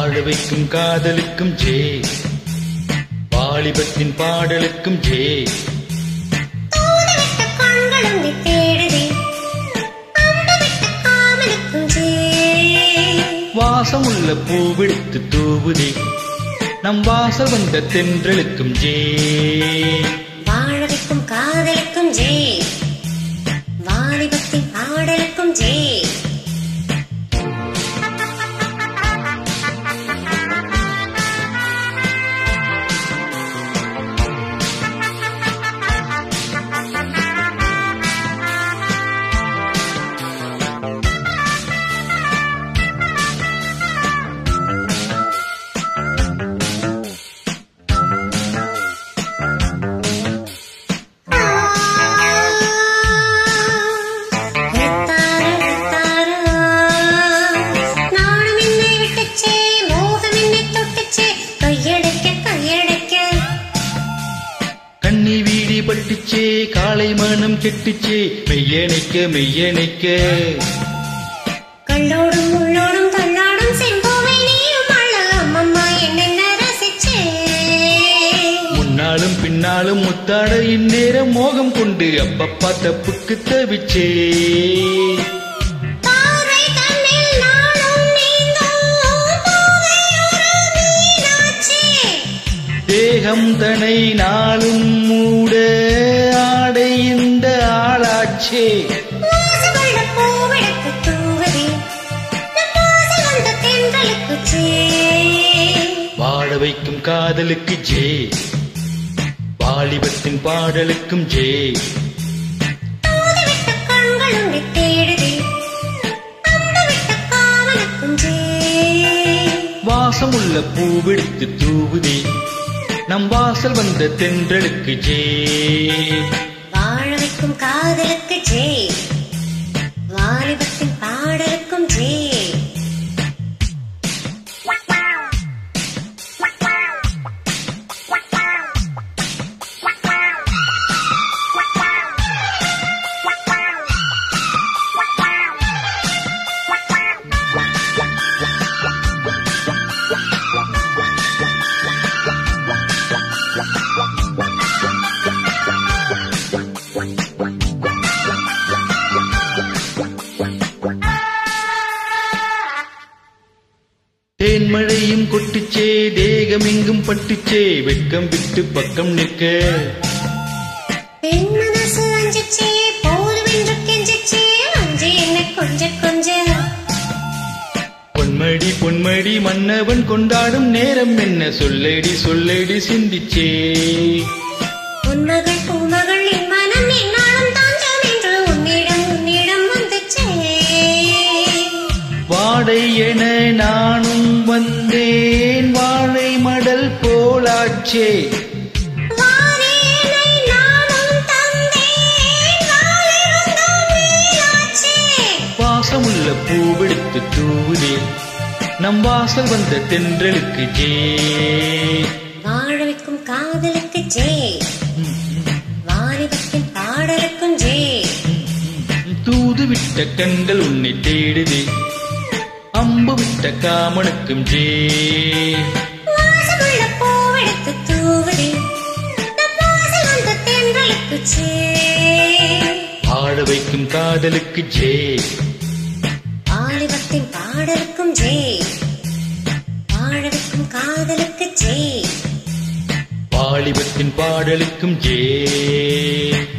வாழ வைக்கும் காதலுக்கும் ஜே வாலிபத்தின் பாடலுக்கும் ஜே தூதுவிட்ட கண்களும் நீ தேடுதே அம்புவிட்ட காமனுக்கும் ஜே வாசம் உள்ள பூவெடுத்து தூவுதே நம் வாசல் வந்த தென்றலுக்கும் ஜே வாழ வைக்கும் காதலுக்கும் ஜே வாலிபத்தின் பாடலுக்கும் ஜே நானும் என்னை விட்டுச்சே மோகம் என்னை தொட்டுச்சே கையடைக்க கையடைக்க கண்ணி வீடி பட்டுச்சே காளை மனம் கெட்டுச்சே மெய்யணைக்க மெய்யணைக்க கள்ளோடும் உள்ளோடும் தள்ளாடும் செம்போவை நீயும் அழ அம்மம்மா என்னென்ன ரசிச்சே முன்னாலும் பின்னாலும் முத்தாட இந்நேரம் மோகம் கொண்டு அப்பப்பா தப்புக்கு தவிச்சே பார்வை தன்னில் நாளும் நீந்தும் போதையொரு மீனாட்சி தேகம் தனை நாளும் மூட ஆடை இந்த ஆளாச்சே வாசமுள்ள பூவெடுத்து தூவதே நம் வாசல் வந்த தென்றலுக்கு சே வாழ வைக்கும் காதலுக்கு ஜே வாலிபத்தின் பாடலுக்கும் ஜே தூதுவிட்ட கண்களும் நீ தேடுதே அம்புவிட்ட காவலுக்கும் ஜே வாசமுள்ள பூவெடுத்து தூவுதே நம் வாசல் வந்த தென்றலுக்கு ஜே வாழ வைக்கும் காதலுக்கு ஜே வாலிபத்தின் பாடலுக்கும் ஜே தேன்மழையும் கொட்டுச்சே தேகம் எங்கும் பட்டுச்சே வெட்கம் விட்டு பக்கம் நிற்க பெண் மனசு அஞ்சிச்சே போதுமென்று கெஞ்சிச்சே அஞ்சு என்ன கொஞ்ச கொஞ்ச பொன்மடி பொன்மடி மன்னவன் கொண்டாடும் நேரம் என்ன சொல்லடி சொல்லடி சிந்திச்சே உன்மகள் பூமகள் என் மனம் என்னாலும் தாஞ்சம் என்று உன்னிடம் உன்னிடம் வந்துச்சே வாடை என நானும் வந்தேன் வாழை மடல் போலாச்சே வாரேனை நானும் தந்தேன் வாலிருந்தும் நீயாச்சே வாசமுள்ள பூவெடுத்து தூவுதே நம் வாசல் வந்த தென்றலுக்கு ஜே வாழ வைக்கும் காதலுக்கு ஜே வாலிபத்தின் பாடலுக்கும் ஜே தூது விட்ட கண்கள் உன்னை தேடுதே அம்பு விட்ட காமனுக்கும் ஜே வாசமுள்ள பூவெடுத்து தூவுதே நம் வாசல் வந்த தென்றலுக்கு ஜே ஆட வைக்கும் காதலுக்கு ஜே வாலிபத்தின் பாடலுக்கும் ஜே வாழ வைக்கும் காதலுக்கு ஜே வாலிபத்தின் பாடலுக்கும் ஜே